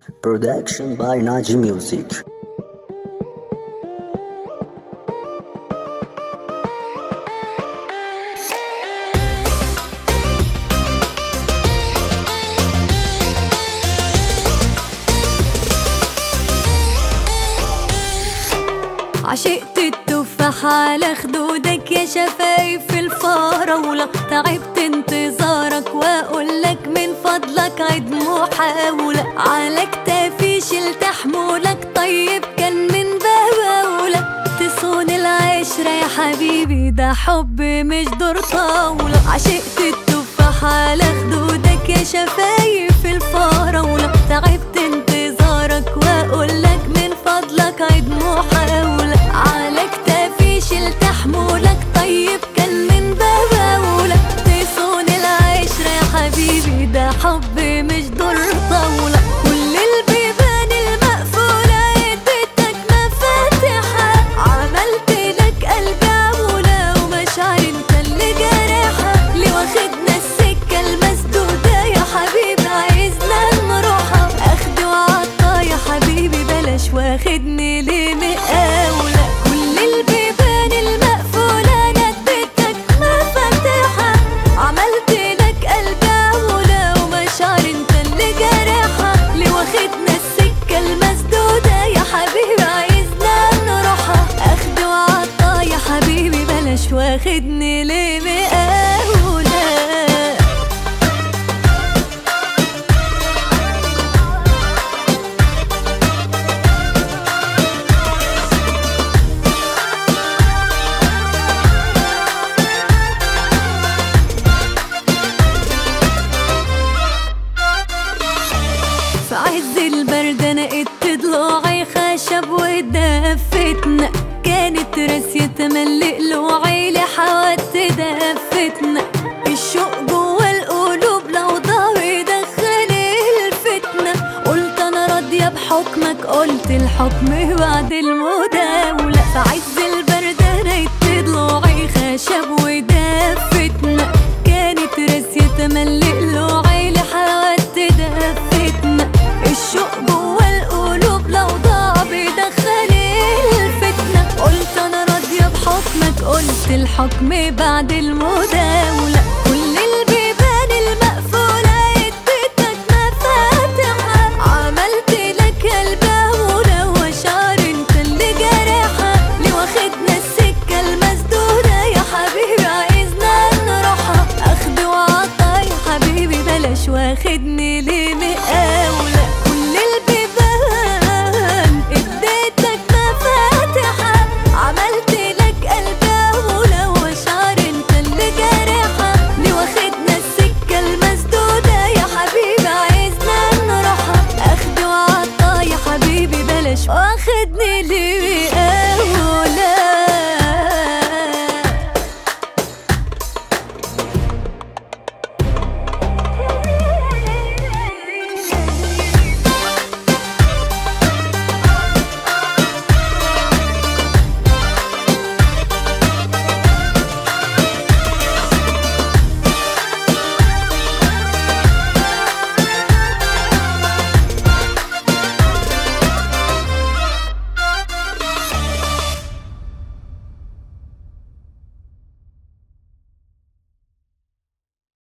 Production by Naji Music. عشقت التفاح على خدودك يا شفايف الفراولة تعبت انتظارك واقولك من فضلك عيد محاولة على كتافي شلت حمولك طيب كان من بهواولة تصون العشرة يا حبيبي ده حب مش دور طاولة عشقت التفاح على خدودك يا شفايف الفراولة تعبت انتظارك واقولك من فضلك عيد محاولة على كتافي شلت حمولك طيب كان من بهواولة تصون العشرة يا حبيبي ده حب مش دور طاولة كل البيبان المقفولة اديتك مفاتيحها عملت لك قلبي عمولة ومشاعري انت اللي جارحها ليه واخدنا السكة المسدودة يا حبيبي عايزنا نروحها اخد وعطا يا حبيبي بلاش واخدني ليه مقاولة كل البيبان المقفولة انا اديتك مفاتيحها عملت لك قلبي عمولة ومشاعري انت اللي جارحها ليه واخدنا السكة المسدودة يا حبيبي عايزنا نروحها اخد وعطا يا حبيبي بلاش واخدني ليه مقاولة في عز البرد انا قدت ضلوعي خشب ودفتنا كانت راسية تملق قلوعي لحوت دفتنا الشوق جوا القلوب لو ضاع يدخل الفتنة قلت انا راضية بحكمك قلت الحكم بعد المداولة في عز البرد انا قدت ضلوعي خشب ودفتنا كانت راسية تملق قلوعي لحوت دفتنا الشوق جوا القلوب لو ضاع بيدخل الفتنة قلت انا راضية بحكمك قلت الحكم بعد المداولة